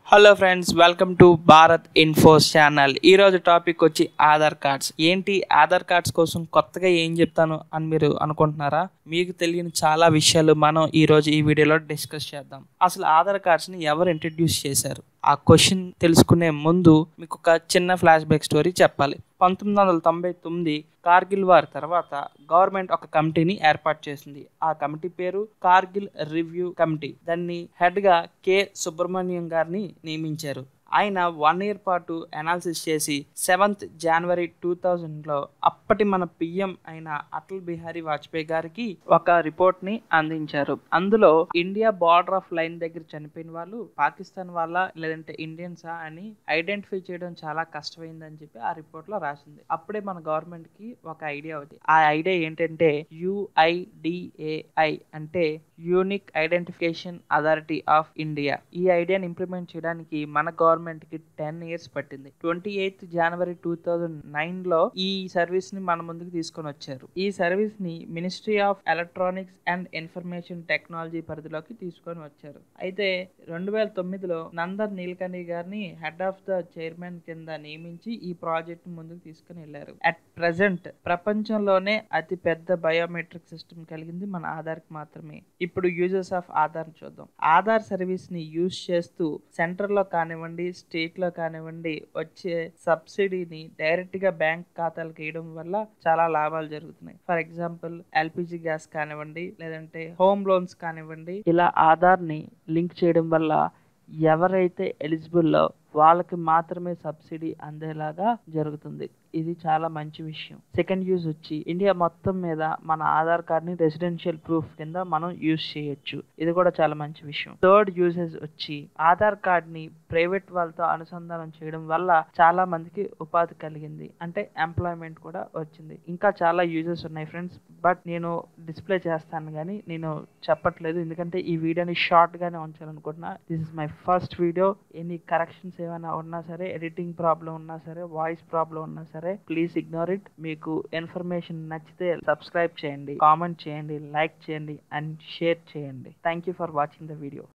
hello friends welcome to Bharat infos channel ఈ రోజు topic వచ్చి ఆధార్ కార్డ్స్ ఏంటి ఆధార్ కార్డ్స్ కోసం కొత్తగా ఏం చెప్తాను అని మీరు అనుకుంటున్నారా మీకు తెలియని చాలా విషయాలు మనం ఈ రోజు ఈ వీడియోలో డిస్కస్ చేద్దాం అసలు ఆధార్ కార్డ్స్ ని ఎవరు ఇంట్రడ్యూస్ చేశారు ఆ క్వశ్చన్ తెలుసుకునే ముందు మీకు ఒక చిన్న ఫ్లాష్ బ్యాక్ స్టోరీ చెప్పాలి పంతొమ్మిది వందల తొంభై తొమ్మిది కార్గిల్ వార్ తర్వాత గవర్నమెంట్ ఒక కమిటీని ఏర్పాటు చేసింది ఆ కమిటీ పేరు కార్గిల్ రివ్యూ కమిటీ దాన్ని హెడ్ గా కె సుబ్రహ్మణ్యం గారిని నియమించారు ఆయన వన్ ఇయర్ పాటు అనాలిసిస్ చేసి సెవెంత్ జనవరి టూ థౌజండ్లో అప్పటి మన పిఎం అయిన అటల్ బిహారీ వాజ్పేయి గారికి ఒక రిపోర్ట్ ని అందించారు అందులో ఇండియా బార్డర్ ఆఫ్ లైన్ దగ్గర చనిపోయిన వాళ్ళు పాకిస్తాన్ వాళ్ళ లేదంటే ఇండియన్సా అని ఐడెంటిఫై చేయడం చాలా కష్టమైందని చెప్పి ఆ రిపోర్ట్ లో రాసింది అప్పుడే మన గవర్నమెంట్ కి ఒక ఐడియా వచ్చింది ఆ ఐడియా ఏంటంటే యుఐడిఏఐ అంటే unique identification authority of India ఈ ఐడియాని ఇంప్లిమెంట్ చేయడానికి మన గవర్నమెంట్ కి టెన్ ఇయర్స్ పట్టింది ట్వంటీ ఎయిత్ జనవరి టూ థౌజండ్ నైన్ లో ఈ సర్వీస్ ని మన ముందుకు తీసుకొని వచ్చారు ఈ సర్వీస్ ని ministry of electronics and information technology పరిధిలోకి తీసుకొని వచ్చారు అయితే రెండు వేల తొమ్మిదిలో నందర్ నీలకంఠి గారిని హెడ్ ఆఫ్ ద చైర్మన్ కింద నియమించి ఈ ప్రాజెక్ట్ ముందుకు తీసుకుని వెళ్లారు అట్ ప్రెసెంట్ ప్రపంచంలోనే అతి పెద్ద బయోమెట్రిక్ సిస్టమ్ కలిగింది మన ఆధార్ కి మాత్రమే ఇప్పుడు యూజర్స్ ఆఫ్ ఆధార్ చూద్దాం ఆధార్ సర్వీస్ ని యూజ్ చేస్తూ సెంటర్ లో కానివ్వండి స్టేట్ లో కానివ్వండి వచ్చే సబ్సిడీని డైరెక్ట్ గా బ్యాంక్ ఖాతాలకు వేయడం వల్ల చాలా లాభాలు జరుగుతున్నాయి ఫర్ ఎగ్జాంపుల్ ఎల్పిజి గ్యాస్ కానివ్వండి లేదంటే హోమ్ లోన్స్ కానివ్వండి ఇలా ఆధార్ ని లింక్ చేయడం వల్ల ఎవరైతే ఎలిజిబుల్లో వాళ్ళకి మాత్రమే సబ్సిడీ అందేలాగా జరుగుతుంది ఇది చాలా మంచి విషయం సెకండ్ యూజ్ వచ్చి ఇండియా మొత్తం మీద మన ఆధార్ కార్డ్ ని రెసిడెన్షియల్ ప్రూఫ్ కింద మనం యూజ్ చేయొచ్చు ఇది కూడా చాలా మంచి విషయం థర్డ్ యూజెస్ వచ్చి ఆధార్ కార్డ్ ని ప్రైవేట్ వాళ్ళతో అనుసంధానం చేయడం వల్ల చాలా మందికి ఉపాధి కలిగింది అంటే ఎంప్లాయ్మెంట్ కూడా వచ్చింది ఇంకా చాలా యూజెస్ ఉన్నాయి ఫ్రెండ్స్ బట్ నేను డిస్ప్లే చేస్తాను కానీ నేను చెప్పట్లేదు ఎందుకంటే ఈ వీడియోని షార్ట్ గానే ఉంచాలనుకుంటున్నా this is my first video any corrections ఏమైనా ఉన్నా సరే ఎడిటింగ్ ప్రాబ్లం ఉన్నా సరే వాయిస్ ప్రాబ్లం ఉన్నా సరే ప్లీజ్ ఇగ్నోర్ ఇట్ మీకు ఇన్ఫర్మేషన్ నచ్చితే సబ్స్క్రైబ్ చేయండి కామెంట్ చేయండి లైక్ చేయండి అండ్ షేర్ చేయండి thank you for watching the video